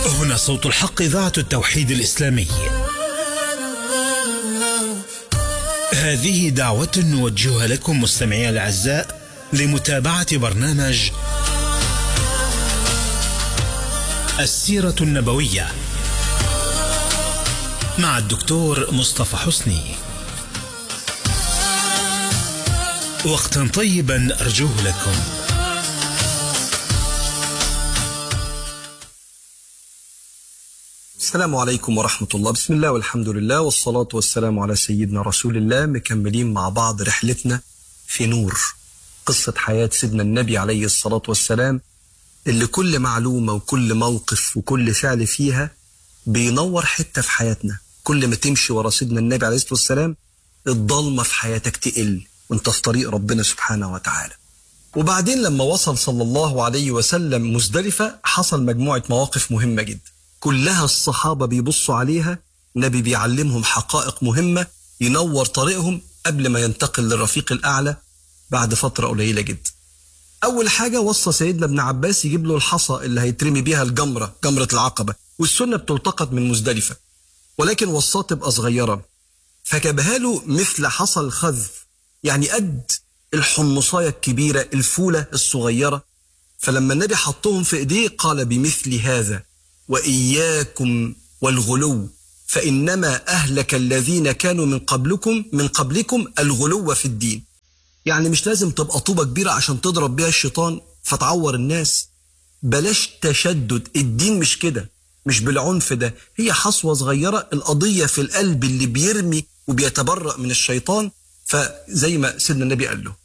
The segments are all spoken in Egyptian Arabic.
هنا صوت الحق إذاعة التوحيد الإسلامي هذه دعوة نوجهها لكم مستمعي الأعزاء لمتابعة برنامج السيرة النبوية مع الدكتور مصطفى حسني وقتا طيبا أرجوه لكم السلام عليكم ورحمة الله بسم الله والحمد لله والصلاة والسلام على سيدنا رسول الله مكملين مع بعض رحلتنا في نور قصة حياة سيدنا النبي عليه الصلاة والسلام اللي كل معلومة وكل موقف وكل فعل فيها بينور حتة في حياتنا كل ما تمشي ورا سيدنا النبي عليه الصلاة والسلام الضلمة في حياتك تقل وانت في طريق ربنا سبحانه وتعالى وبعدين لما وصل صلى الله عليه وسلم مزدلفة حصل مجموعة مواقف مهمة جدا كلها الصحابة بيبصوا عليها النبي بيعلمهم حقائق مهمة ينور طريقهم قبل ما ينتقل للرفيق الأعلى بعد فترة قليلة جدا أول حاجة وصى سيدنا ابن عباس يجيب له الحصى اللي هيترمي بيها الجمرة جمرة العقبة والسنة بتلتقط من مزدلفة ولكن وصاه تبقى صغيرة فجابها له مثل حصى الخذف يعني قد الحمصاية الكبيرة الفولة الصغيرة فلما النبي حطهم في ايديه قال بمثل هذا واياكم والغلو فانما اهلك الذين كانوا من قبلكم من قبلكم الغلو في الدين يعني مش لازم تبقى طوبه كبيره عشان تضرب بيها الشيطان فتعور الناس بلاش تشدد الدين مش كده مش بالعنف ده هي حصوه صغيره القضيه في القلب اللي بيرمي وبيتبرأ من الشيطان فزي ما سيدنا النبي قال له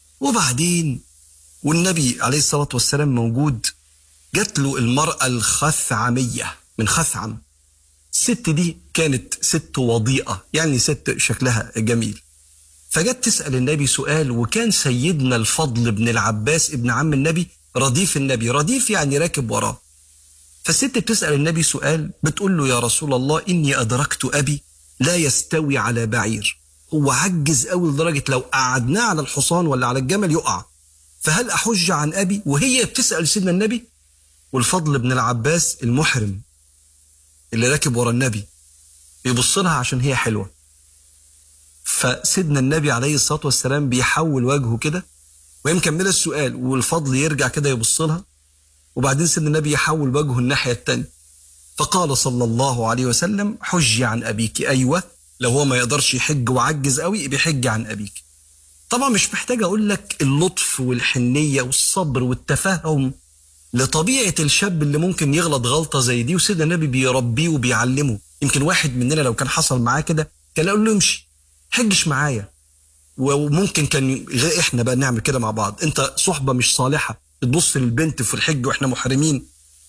وبعدين والنبي عليه الصلاه والسلام موجود جات له المرأة الخثعمية من خثعم الست دي كانت ست وضيئة يعني ست شكلها جميل فجت تسأل النبي سؤال وكان سيدنا الفضل بن العباس ابن عم النبي رديف النبي رديف يعني راكب وراه فالست بتسأل النبي سؤال بتقول له يا رسول الله إني أدركت أبي لا يستوي على بعير هو عجز قوي لدرجة لو قعدناه على الحصان ولا على الجمل يقع فهل أحج عن أبي وهي بتسأل سيدنا النبي والفضل بن العباس المحرم اللي راكب ورا النبي بيبص لها عشان هي حلوه فسيدنا النبي عليه الصلاه والسلام بيحول وجهه كده وهي مكمله السؤال والفضل يرجع كده يبص لها وبعدين سيدنا النبي يحول وجهه الناحيه الثانيه فقال صلى الله عليه وسلم حجي عن ابيك ايوه لو هو ما يقدرش يحج وعجز قوي بيحج عن ابيك طبعا مش محتاج اقول لك اللطف والحنيه والصبر والتفهم لطبيعة الشاب اللي ممكن يغلط غلطة زي دي وسيدنا النبي بيربيه وبيعلمه يمكن واحد مننا لو كان حصل معاه كده كان يقول له امشي حجش معايا وممكن كان غير احنا بقى نعمل كده مع بعض انت صحبة مش صالحة بتبص للبنت في الحج واحنا محرمين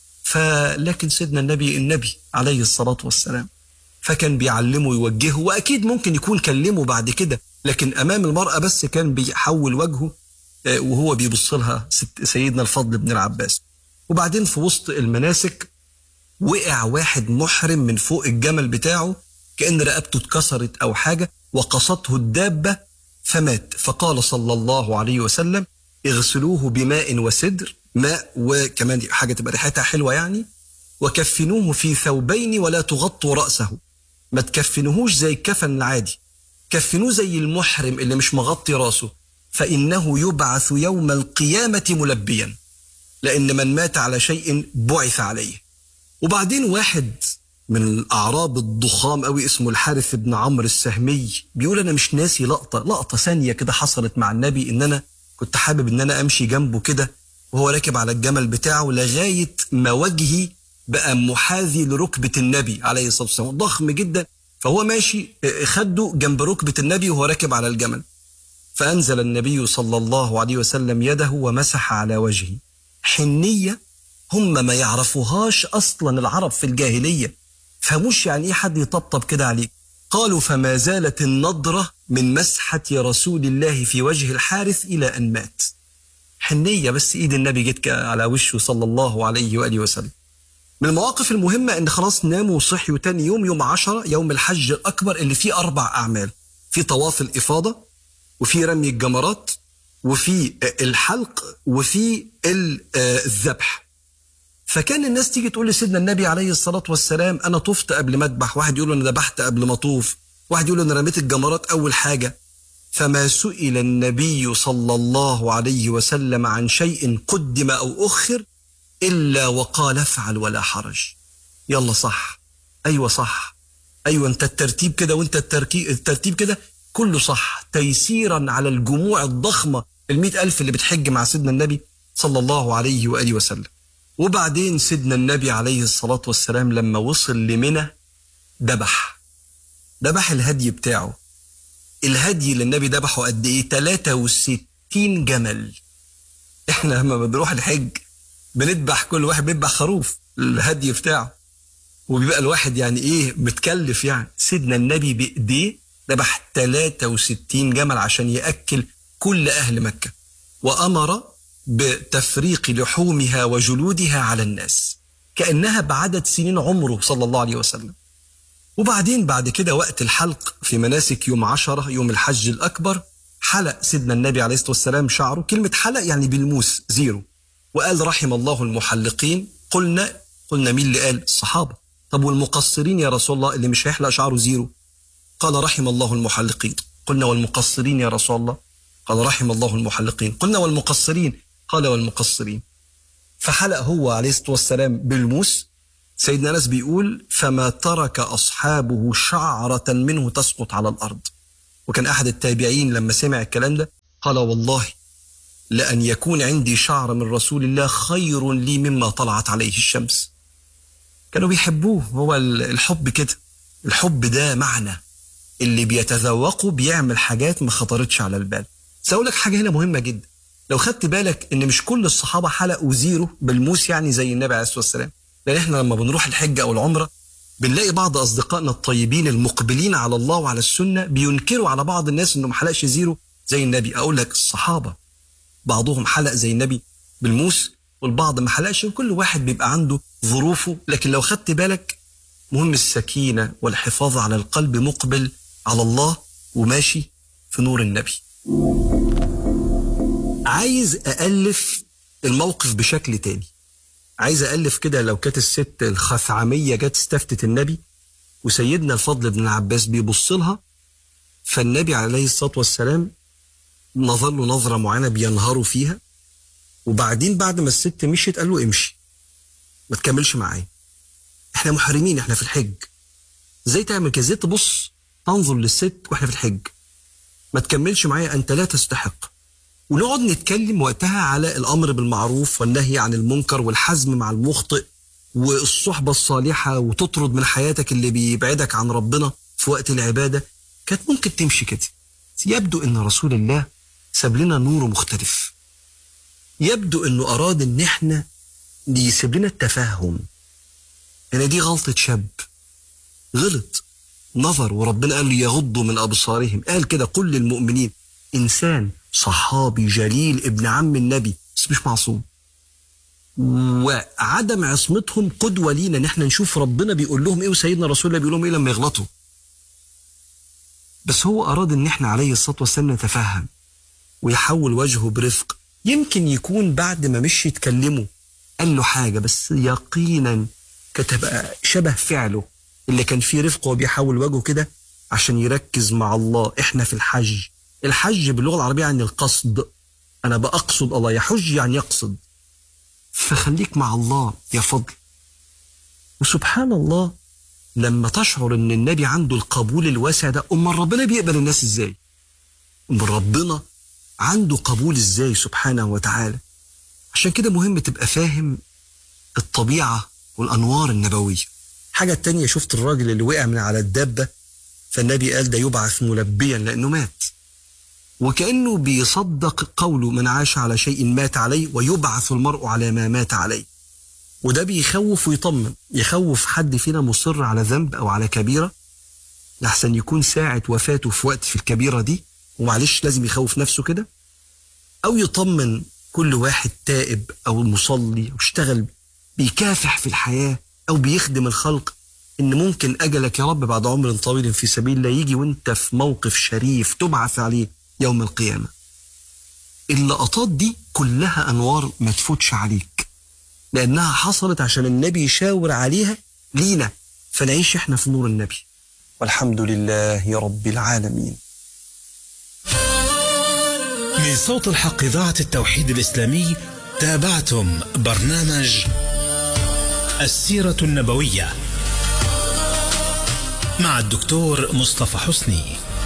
فلكن سيدنا النبي النبي عليه الصلاة والسلام فكان بيعلمه ويوجهه واكيد ممكن يكون كلمه بعد كده لكن امام المرأة بس كان بيحول وجهه وهو بيبص لها سيدنا الفضل بن العباس وبعدين في وسط المناسك وقع واحد محرم من فوق الجمل بتاعه كأن رقبته اتكسرت أو حاجة وقصته الدابة فمات فقال صلى الله عليه وسلم اغسلوه بماء وسدر ماء وكمان حاجة تبقى ريحتها حلوة يعني وكفنوه في ثوبين ولا تغطوا رأسه ما تكفنوهوش زي الكفن العادي كفنوه زي المحرم اللي مش مغطي راسه فإنه يبعث يوم القيامة ملبيا لأن من مات على شيء بعث عليه وبعدين واحد من الأعراب الضخام قوي اسمه الحارث بن عمرو السهمي بيقول أنا مش ناسي لقطة لقطة ثانية كده حصلت مع النبي إن أنا كنت حابب إن أنا أمشي جنبه كده وهو راكب على الجمل بتاعه لغاية ما وجهي بقى محاذي لركبة النبي عليه الصلاة والسلام ضخم جدا فهو ماشي خده جنب ركبة النبي وهو راكب على الجمل فأنزل النبي صلى الله عليه وسلم يده ومسح على وجهه حنية هم ما يعرفوهاش أصلا العرب في الجاهلية فهموش يعني إيه حد يطبطب كده عليك قالوا فما زالت النضرة من مسحة رسول الله في وجه الحارث إلى أن مات حنية بس إيد النبي جت على وشه صلى الله عليه وآله وسلم من المواقف المهمة إن خلاص ناموا وصحيوا تاني يوم يوم عشرة يوم الحج الأكبر اللي فيه أربع أعمال في طواف الإفاضة وفي رمي الجمرات وفي الحلق وفي الذبح فكان الناس تيجي تقول لسيدنا النبي عليه الصلاة والسلام أنا طفت قبل ما أذبح واحد يقول أنا ذبحت قبل ما أطوف واحد يقول أنا رميت الجمرات أول حاجة فما سئل النبي صلى الله عليه وسلم عن شيء قدم أو أخر إلا وقال افعل ولا حرج يلا صح أيوة صح أيوة أنت الترتيب كده وأنت التركيب الترتيب كده كله صح تيسيرا على الجموع الضخمة المئة ألف اللي بتحج مع سيدنا النبي صلى الله عليه وآله وسلم وبعدين سيدنا النبي عليه الصلاة والسلام لما وصل لمنى ذبح ذبح الهدي بتاعه الهدي اللي النبي ذبحه قد ايه 63 جمل احنا لما بنروح الحج بنذبح كل واحد بيذبح خروف الهدي بتاعه وبيبقى الواحد يعني ايه متكلف يعني سيدنا النبي بايديه ذبح 63 جمل عشان ياكل كل اهل مكه وامر بتفريق لحومها وجلودها على الناس كانها بعدد سنين عمره صلى الله عليه وسلم وبعدين بعد كده وقت الحلق في مناسك يوم عشرة يوم الحج الأكبر حلق سيدنا النبي عليه الصلاة والسلام شعره كلمة حلق يعني بالموس زيرو وقال رحم الله المحلقين قلنا قلنا مين اللي قال الصحابة طب والمقصرين يا رسول الله اللي مش هيحلق شعره زيرو قال رحم الله المحلقين قلنا والمقصرين يا رسول الله قال رحم الله المحلقين قلنا والمقصرين قال والمقصرين فحلق هو عليه الصلاة والسلام بالموس سيدنا انس بيقول فما ترك اصحابه شعره منه تسقط على الارض وكان احد التابعين لما سمع الكلام ده قال والله لان يكون عندي شعر من رسول الله خير لي مما طلعت عليه الشمس كانوا بيحبوه هو الحب كده الحب ده معنى اللي بيتذوقه بيعمل حاجات ما خطرتش على البال سأقول لك حاجه هنا مهمه جدا لو خدت بالك ان مش كل الصحابه حلقوا زيرو بالموس يعني زي النبي عليه الصلاه والسلام لان احنا لما بنروح الحج او العمره بنلاقي بعض اصدقائنا الطيبين المقبلين على الله وعلى السنه بينكروا على بعض الناس انه ما حلقش زيرو زي النبي اقول لك الصحابه بعضهم حلق زي النبي بالموس والبعض ما حلقش وكل واحد بيبقى عنده ظروفه لكن لو خدت بالك مهم السكينه والحفاظ على القلب مقبل على الله وماشي في نور النبي عايز أألف الموقف بشكل تاني عايز ألف كده لو كانت الست الخثعمية جت استفتت النبي وسيدنا الفضل بن العباس بيبص لها فالنبي عليه الصلاة والسلام نظر له نظرة معينة بينهروا فيها وبعدين بعد ما الست مشيت قال له امشي ما تكملش معايا احنا محرمين احنا في الحج ازاي تعمل كده ازاي تبص تنظر للست واحنا في الحج ما تكملش معايا انت لا تستحق ونقعد نتكلم وقتها على الامر بالمعروف والنهي عن المنكر والحزم مع المخطئ والصحبه الصالحه وتطرد من حياتك اللي بيبعدك عن ربنا في وقت العباده كانت ممكن تمشي كده يبدو ان رسول الله ساب لنا نور مختلف يبدو انه اراد ان احنا يسيب لنا التفهم ان دي غلطه شاب غلط نظر وربنا قال له يغضوا من ابصارهم قال كده قل للمؤمنين انسان صحابي جليل ابن عم النبي بس مش معصوم وعدم عصمتهم قدوة لينا ان احنا نشوف ربنا بيقول لهم ايه وسيدنا رسول الله بيقول لهم ايه لما يغلطوا بس هو اراد ان احنا عليه الصلاة والسلام نتفهم ويحول وجهه برفق يمكن يكون بعد ما مشي يتكلموا قال له حاجة بس يقينا كتبقى شبه فعله اللي كان فيه رفق وبيحول وجهه كده عشان يركز مع الله احنا في الحج الحج باللغه العربيه يعني القصد انا بقصد الله يحج يعني يقصد فخليك مع الله يا فضل وسبحان الله لما تشعر ان النبي عنده القبول الواسع ده امال ربنا بيقبل الناس ازاي امال ربنا عنده قبول ازاي سبحانه وتعالى عشان كده مهم تبقى فاهم الطبيعه والانوار النبويه حاجه تانية شفت الراجل اللي وقع من على الدابه فالنبي قال ده يبعث ملبيا لانه مات وكأنه بيصدق قوله من عاش على شيء مات عليه ويبعث المرء على ما مات عليه وده بيخوف ويطمن يخوف حد فينا مصر على ذنب أو على كبيرة لحسن يكون ساعة وفاته في وقت في الكبيرة دي ومعلش لازم يخوف نفسه كده أو يطمن كل واحد تائب أو مصلي أو اشتغل بيكافح في الحياة أو بيخدم الخلق إن ممكن أجلك يا رب بعد عمر طويل في سبيل الله يجي وأنت في موقف شريف تبعث عليه يوم القيامة اللقطات دي كلها أنوار ما تفوتش عليك لأنها حصلت عشان النبي يشاور عليها لينا فنعيش احنا في نور النبي والحمد لله رب العالمين من صوت الحق إذاعة التوحيد الإسلامي تابعتم برنامج السيرة النبوية مع الدكتور مصطفى حسني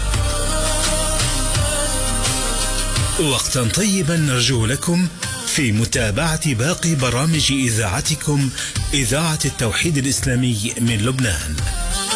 وقتا طيبا نرجو لكم في متابعة باقي برامج إذاعتكم إذاعة التوحيد الإسلامي من لبنان